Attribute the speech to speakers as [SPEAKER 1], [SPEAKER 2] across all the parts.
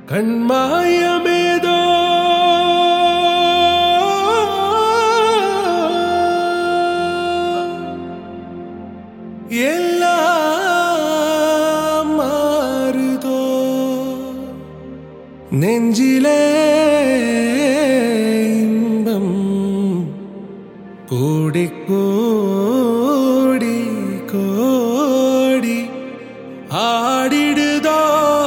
[SPEAKER 1] கண்மாயமேதோ எல்லாம் மாறுதோ நெஞ்சிலே இன்பம் கோடி கோடி கோடி ஆடிடுதோ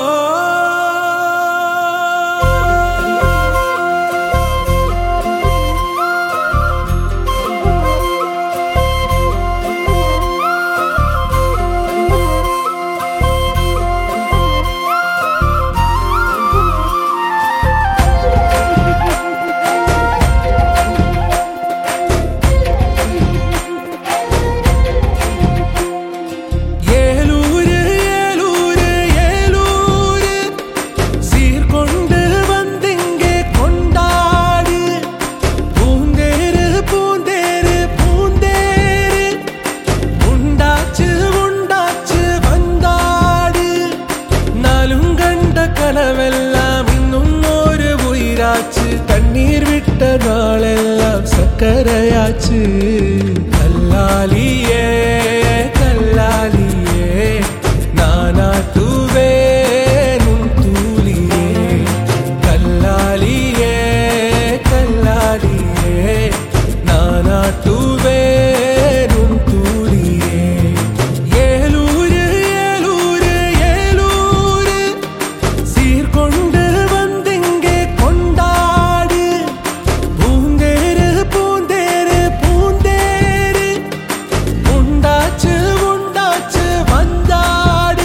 [SPEAKER 1] ஏலூரு ஏலூரு ஏலூரு சீர்கொண்டு வந்திங்கே கொண்டாடு பூந்தேரு பூந்தேரு பூந்தேரு உண்டாச்சு உண்டாச்சு வந்தாடு நாளும் கண்ட கனவெல்லாம் இன்னும் ஒரு உயிராச்சு தண்ணீர் விட்ட நாளெல்லாம் சக்கரையாச்சு கல்லாலியே கல்லாலியே நானாட்டுவேன் உன் தூளியே கல்லாலியே கல்லாலியே நானாட்டுவேன் உன் தூளியே ஏலூரு ஏலூரு ஏலூரு சீர்கொண்டு வந்திங்கே கொண்டாடு பூந்தேரு பூந்தேரு பூந்தேரு உண்டாச்சு உண்டாச்சு வந்தாடு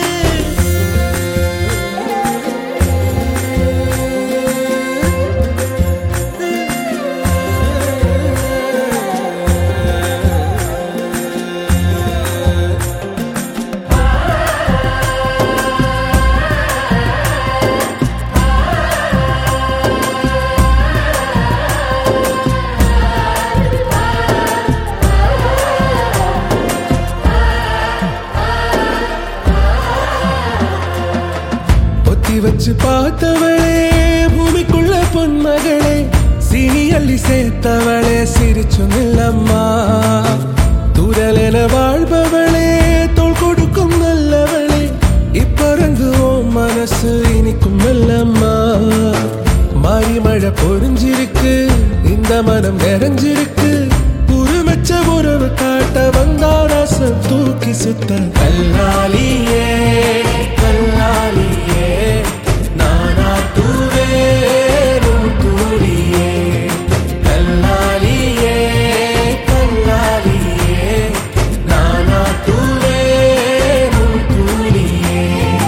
[SPEAKER 1] பொத்தி வச்சு பார்த்தவளே பூமிக்குள்ள பொன்மகளே சீனி அள்ளி சேர்த்தவளே சிரிச்சு நில்லம்மா தூரலென வாழ்பவளே தோள் கொடுக்கும் நல்லவளே இப்பறங்குவோம் மனசு இனிக்கும் மெல்லம்மா மாறி மழை பொறிஞ்சிருக்கு இந்த மனம் நிறைஞ்சிருக்கு உருமச்ச உறவு காட்ட வந்தாராசம் தூக்கி சுத்த கல்லாலியே கல்லாலியே நானாட்டுவேன் உன் தூளியே கல்லாலியே கல்லாலியே நானாட்டுவேன் உன் தூளியே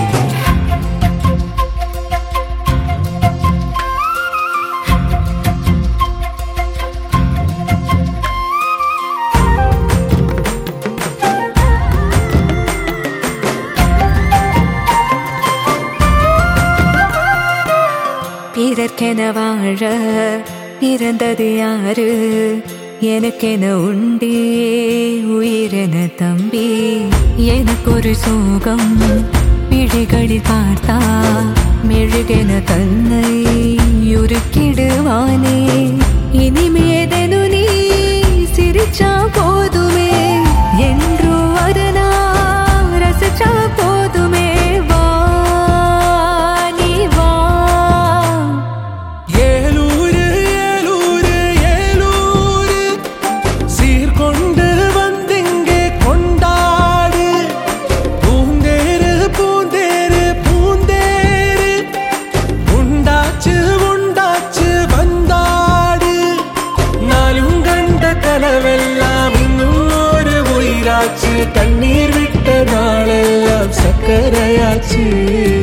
[SPEAKER 2] பிறர்க்கென வாழ பிறந்தது யாரு எனக்கென உண்டே உயிரென தம்பி எனக்கொரு சோகம் பிழைகளில் பார்த்தா மெழுகென தன்னை உருக்கிடுவானே இனிமேதனு நீ சிரிச்சா போதுமே என்று வரனா ரசிச்சா போதுமே வா நீ வா
[SPEAKER 1] ஏலூரு ஏலூரு ஏலூரு சீர்கொண்டு வந்திங்கே கொண்டாடு பூந்தேரு பூந்தேரு பூந்தேரு உண்டாச்சு உண்டாச்சு வந்தாடு நாளும் கண்ட கனவெல்லாம் இன்னும் ஒரு உயிராச்சு தண்ணீர் விட்ட நாளெல்லாம் சக்கரையாச்சு